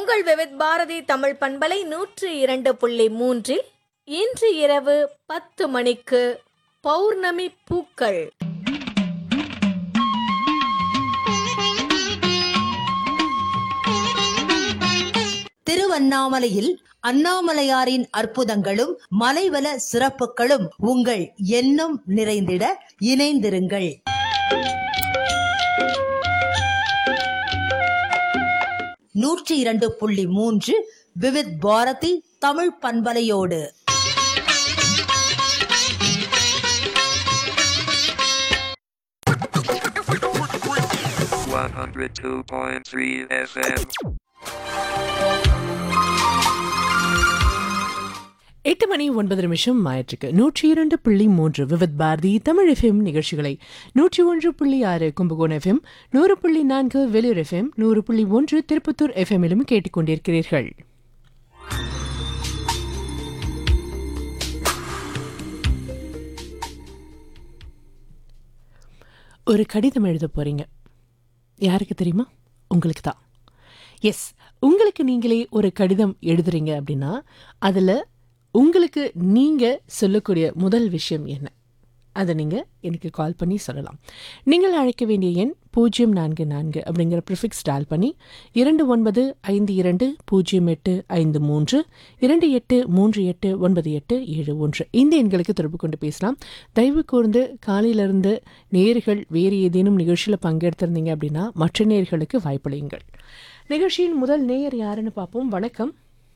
உங்கள் விவித் பாரதி தமிழ் பண்பலை நூற்றி இரண்டு புள்ளி மூன்றில் இன்று இரவு பத்து மணிக்கு பௌர்ணமி பூக்கள் திருவண்ணாமலையில் அண்ணாமலையாரின் அற்புதங்களும் மலைவள சிறப்புகளும் உங்கள் எண்ணம் நிறைந்திட இணைந்திருங்கள் நூற்றி இரண்டு புள்ளி மூன்று விவித் பாரதி தமிழ் பண்பலையோடு 102.3 FM. எட்டு மணி ஒன்பது நிமிஷம் ஆயிற்றுக்கு நூற்றி இரண்டு புள்ளி மூன்று விவித் பாரதி தமிழ் எஃப்எம் நிகழ்ச்சிகளை நூற்றி ஒன்று புள்ளி ஆறு கும்பகோணம் எஃப்எம் நூறு புள்ளி நான்கு வெளியூர் எஃப்எம் நூறு புள்ளி ஒன்று திருப்பத்தூர் எஃப்எம்மிலும் கேட்டுக்கொண்டிருக்கிறீர்கள் ஒரு கடிதம் எழுத போறீங்க யாருக்கு தெரியுமா உங்களுக்கு தான் எஸ் உங்களுக்கு நீங்களே ஒரு கடிதம் எழுதுறீங்க அப்படின்னா அதில் உங்களுக்கு நீங்கள் சொல்லக்கூடிய முதல் விஷயம் என்ன அதை நீங்கள் எனக்கு கால் பண்ணி சொல்லலாம் நீங்கள் அழைக்க வேண்டிய எண் பூஜ்ஜியம் நான்கு நான்கு அப்படிங்கிற ப்ரிஃபிக்ஸ் டால் பண்ணி இரண்டு ஒன்பது ஐந்து இரண்டு பூஜ்ஜியம் எட்டு ஐந்து மூன்று இரண்டு எட்டு மூன்று எட்டு ஒன்பது எட்டு ஏழு ஒன்று இந்த எண்களுக்கு தொடர்பு கொண்டு பேசலாம் தயவு கூர்ந்து காலையிலிருந்து நேர்கள் வேறு ஏதேனும் நிகழ்ச்சியில் பங்கெடுத்திருந்தீங்க அப்படின்னா மற்ற நேர்களுக்கு வாய்ப்பளியுங்கள் நிகழ்ச்சியின் முதல் நேயர் யாருன்னு பார்ப்போம் வணக்கம்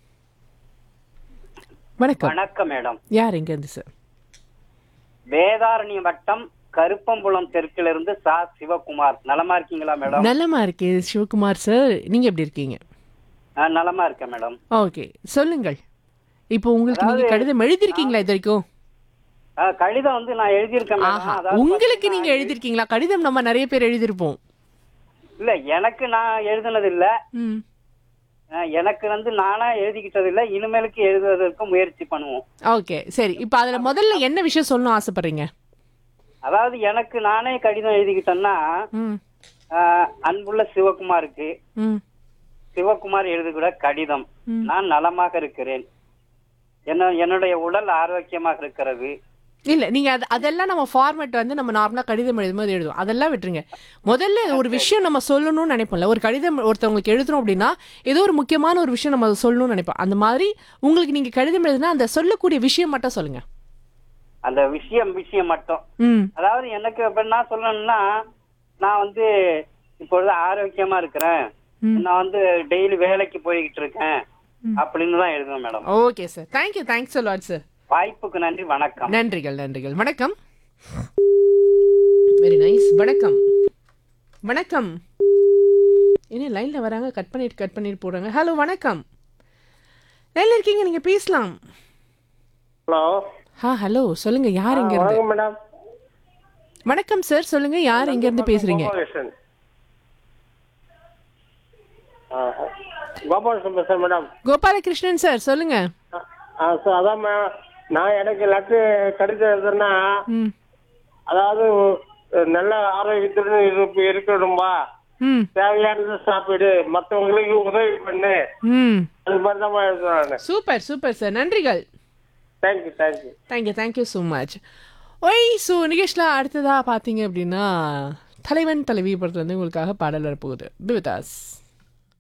வணக்கம் வணக்கம் மேடம் யார் எங்கேருந்து சார் வேதாரண்ய வட்டம் கருப்பம்புலம் தெற்கிலிருந்து சா சிவகுமார் நலமா இருக்கீங்களா மேடம் நல்லமா இருக்கே சிவகுமார் சார் நீங்க எப்படி இருக்கீங்க நான் நலமா இருக்கேன் மேடம் ஓகே சொல்லுங்கள் இப்போ உங்களுக்கு நீங்க கடிதம் எழுதிருக்கீங்களா இது வரைக்கும் ஆ, கடிதம் வந்து நான் எழுதியிருக்கேன் மேடம் ஆஹா அதாவது உங்களுக்கு பாத்தீங்கன்னா, நீங்க எழுதிருக்கீங்களா கடிதம் நம்ம நிறைய பேர் எழுதிருப்போம் இல்ல எனக்கு நான் எழுதுனது இல்ல ம் ஆ, எனக்கு வந்து நானா எழுதிக்கிட்டது இல்ல இனிமேலுக்கு எழுதுவதற்கு முயற்சி பண்ணுவோம் ஓகே சரி இப்போ அதுல முதல்ல என்ன விஷயம் சொல்லணும் ஆசைப்படுறீங்க அதாவது எனக்கு நானே கடிதம் எழுதிக்கிட்டேன்னா ம் ஆ, அன்புள்ள சிவகுமாருக்கு ம் சிவகுமார் எழுதுகிற கடிதம் ம். நான் நலமாக இருக்கிறேன் என்ன என்னுடைய உடல் ஆரோக்கியமாக இருக்கிறது இல்ல நீங்க அது அதெல்லாம் நம்ம ஃபார்மேட் வந்து நம்ம நார்மலா கடிதம் எழுதும்போது எழுதுவோம் அதெல்லாம் விட்டுருங்க முதல்ல ஒரு விஷயம் நம்ம சொல்லணும்னு நினைப்போம்ல ஒரு கடிதம் ஒருத்தவங்களுக்கு எழுதுறோம் அப்படின்னா ஏதோ ஒரு முக்கியமான ஒரு விஷயம் நம்ம சொல்லணும்னு நினைப்போம் அந்த மாதிரி உங்களுக்கு நீங்க கடிதம் எழுதுனா அந்த சொல்லக்கூடிய விஷயம் மட்டும் சொல்லுங்க அந்த விஷயம் விஷயம் மட்டும் ம் அதாவது எனக்கு இப்ப என்ன சொல்லணும்னா நான் வந்து இப்பொழுது ஆரோக்கியமா இருக்கிறேன் நான் வந்து டெய்லி வேலைக்கு போய்கிட்டு இருக்கேன் அப்படின்னு தான் எழுதுவேன் madam okay sir thank you thanks lot sir வாய்ப்புக்கு நன்றி வணக்கம் நன்றிகள் நன்றிகள் வணக்கம் வெரி நைஸ் வணக்கம் வணக்கம் என்ன லைன்ல வராங்க கட் பண்ணிட்டு கட் பண்ணிட்டு போறாங்க ஹலோ வணக்கம் லைன்ல இருக்கீங்க நீங்க பேசலாம் ஹலோ ஆ ஹலோ சொல்லுங்க யார் இங்க இருந்து வணக்கம் மேடம் வணக்கம் சார் சொல்லுங்க யார் இங்க இருந்து பேசுறீங்க கோபாலகிருஷ்ணன் ஆ, கோபாலகிருஷ்ணன் பேசுறேன் மேடம் கோபாலகிருஷ்ணன் சார் சொல்லுங்க ஆ சார் அதான் மே- நான் எனக்கு லெட்டர் கடிதம் எழுதுனா ம் அதாவது அஹ், நல்ல ஆரோக்கியத்துடன் இரு- இருக்கணும்பா ம் தேவையானது சாப்பிடு மற்றவங்களுக்கு உதவி பண்ணு ம் அது மாதிரி தான் எழுதுறேன் நான் சூப்பர் சூப்பர் சார் நன்றிகள் thank you thank you thank you thank you so much why so நிகேஷ்லாம் அடுத்ததாக பார்த்தீங்க அப்படின்னா தலைவன் தலைவி படத்துலேருந்து உங்களுக்காக பாடல் வரப்போகுது பிவிதாஸ்